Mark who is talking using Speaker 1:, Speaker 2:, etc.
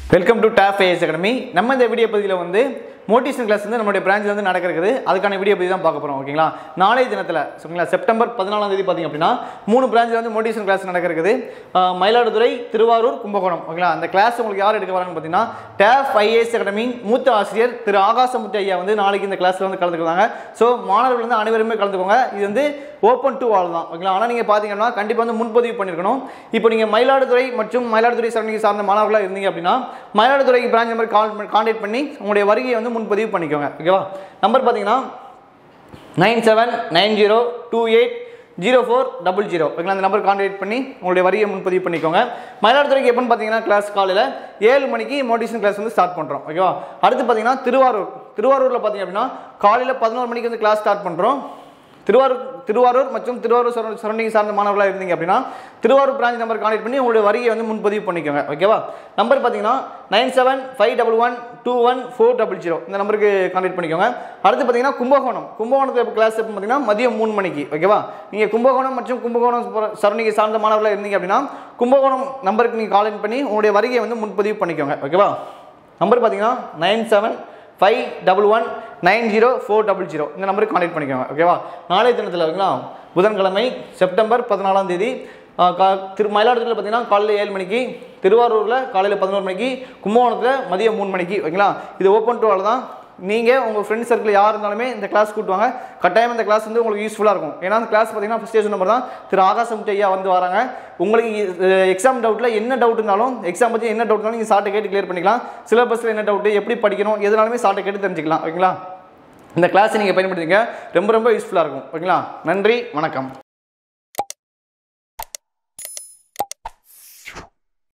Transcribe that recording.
Speaker 1: welcome to top AS academy நம்ம இந்த video பதிவில் வந்து மோட்டிவேஷன் கிளாஸ் வந்து நம்மளுடைய பிரான்ச்சில் வந்து நடக்க இருக்குது அதுக்கான வீடியோ பற்றி தான் பார்க்க போகிறோம் ஓகேங்களா நாளைய தினத்தில் ஓகேங்களா செப்டம்பர் பதினாலாம் தேதி பார்த்தீங்க அப்படின்னா மூணு பிரான்ச்சில் வந்து மோட்டிவேஷன் கிளாஸ் நடக்க இருக்குது ஆஹ் மயிலாடுதுறை திருவாரூர் கும்பகோணம் ஓகேங்களா அந்த கிளாஸ் உங்களுக்கு யார் எடுக்க வராங்கன்னு பார்த்தீங்கன்னா டேப் ஐஏஎஸ் அகாடமியின் மூத்த ஆசிரியர் திரு ஆகாசமுத்து ஐயா வந்து நாளைக்கு இந்த கிளாஸில் வந்து கலந்துக்கிறாங்க ஸோ மாணவர்கள் வந்து அனைவருமே கலந்துக்கோங்க இது வந்து ஓப்பன் டு ஆல் தான் ஓகேங்களா ஆனால் நீங்கள் பார்த்தீங்கன்னா கண்டிப்பாக வந்து முன்பதிவு பண்ணியிருக்கணும் இப்போ நீங்கள் மயிலாடுதுறை மற்றும் மயிலாடுதுறை சரணிக்கு சார்ந்த மாணவர்களாக இருந்தீங்க அப்படின்னா Mayiladuthurai branch number call contact பண்ணி உங்களுடைய வருகையை வந்து முன்பதிவு பண்ணிக்கோங்க ஓகேவா நம்பர் பார்த்தீங்கன்னா nine seven nine zero two eight zero four double zero ஓகேங்களா அந்த நம்பர் கான்டாக்ட் பண்ணி உங்களுடைய வரியை முன்பதிவு பண்ணிக்கோங்க மயிலாடுதுறைக்கு எப்போன்னு பார்த்தீங்கன்னா கிளாஸ் காலையில் ஏழு மணிக்கு மோட்டிவேஷன் கிளாஸ் வந்து ஸ்டார்ட் பண்ணுறோம் ஓகேவா அடுத்து பார்த்தீங்கன்னா திருவாரூர் திருவாரூரில் பார்த்தீங்க அப்படின்னா காலையில் பதினோரு மணிக்கு வந்து கிளாஸ் ஸ்டார்ட் பண்ணுறோம் திருவாரூர் திருவாரூர் மற்றும் திருவாரூர் சரௌண்டிங் சார்ந்த மாணவர்களாக இருந்தீங்க அப்படின்னா திருவாரூர் பிரான்ச் நம்பர் கான்டாக்ட் பண்ணி உங்களுடைய வரியை வந்து முன்பதிவு பண்ணிக்கோங்க ஓகேவா நம்பர் பார்த்தீங்கன்னா nine seven five double one two one four double zero இந்த நம்பருக்கு கான்டாக்ட் பண்ணிக்கோங்க அடுத்து பார்த்தீங்கன்னா கும்பகோணம் கும்பகோணத்தில் கிளாஸ் எப்போ பார்த்தீங்கன்னா மதியம் மூணு மணிக்கு ஓகேவா நீங்கள் கும்பகோணம் மற்றும் கும்பகோணம் சரௌண்டிங் சார்ந்த மாணவர்களாக இருந்தீங்க அப்படின்னா கும்பகோணம் நம்பருக்கு நீங்கள் கால் பண்ணி உங்களுடைய வரியை வந்து முன்பதிவு பண்ணிக்கோங்க ஓகேவா நம்பர் பார்த்தீங்கன்னா nine seven five double one nine zero four double zero இந்த நம்பருக்கு கான்டாக்ட் பண்ணிக்கோங்க ஓகேவா நாளைய தினத்தில் ஓகேங்களா புதன்கிழமை செப்டம்பர் பதினாலாம் தேதி ஆ, கா திரு மயிலாடுதுறையில் பார்த்தீங்கன்னா காலையில் ஏழு மணிக்கு திருவாரூரில் காலையில் பதினோரு மணிக்கு கும்பகோணத்தில் மதியம் மூணு மணிக்கு ஓகேங்களா இது ஓப்பன் டு ஆல் தான் நீங்கள் உங்கள் ஃப்ரெண்ட்ஸ் சர்க்கிள் யார் இருந்தாலுமே இந்த கிளாஸ் கூட்டுவாங்க கட்டாயம் இந்த கிளாஸ் வந்து உங்களுக்கு யூஸ்ஃபுல்லாக இருக்கும் ஏன்னா அந்த கிளாஸ் பார்த்தீங்கன்னா ஃபஸ்ட் ஸ்டேஜ் நம்பர் தான் திரு ஆகாசம் ஐயா வந்து வராங்க உங்களுக்கு எக்ஸாம் டவுட்டில் என்ன டவுட் இருந்தாலும் எக்ஸாம் பற்றி என்ன டவுட் இருந்தாலும் நீங்கள் சார்ட்டை கேட்டு கிளியர் பண்ணிக்கலாம் சிலபஸில் என்ன டவுட்டு எப்படி படிக்கணும் எதுனாலுமே சார்ட்டை கேட்டு தெரிஞ்சுக்கலாம் ஓகேங்களா இந்த கிளாஸை நீங்கள் பயன்படுத்திங்க ரொம்ப ரொம்ப யூஸ்ஃபுல்லாக இருக்கும் ஓகேங்களா நன்றி வணக்கம்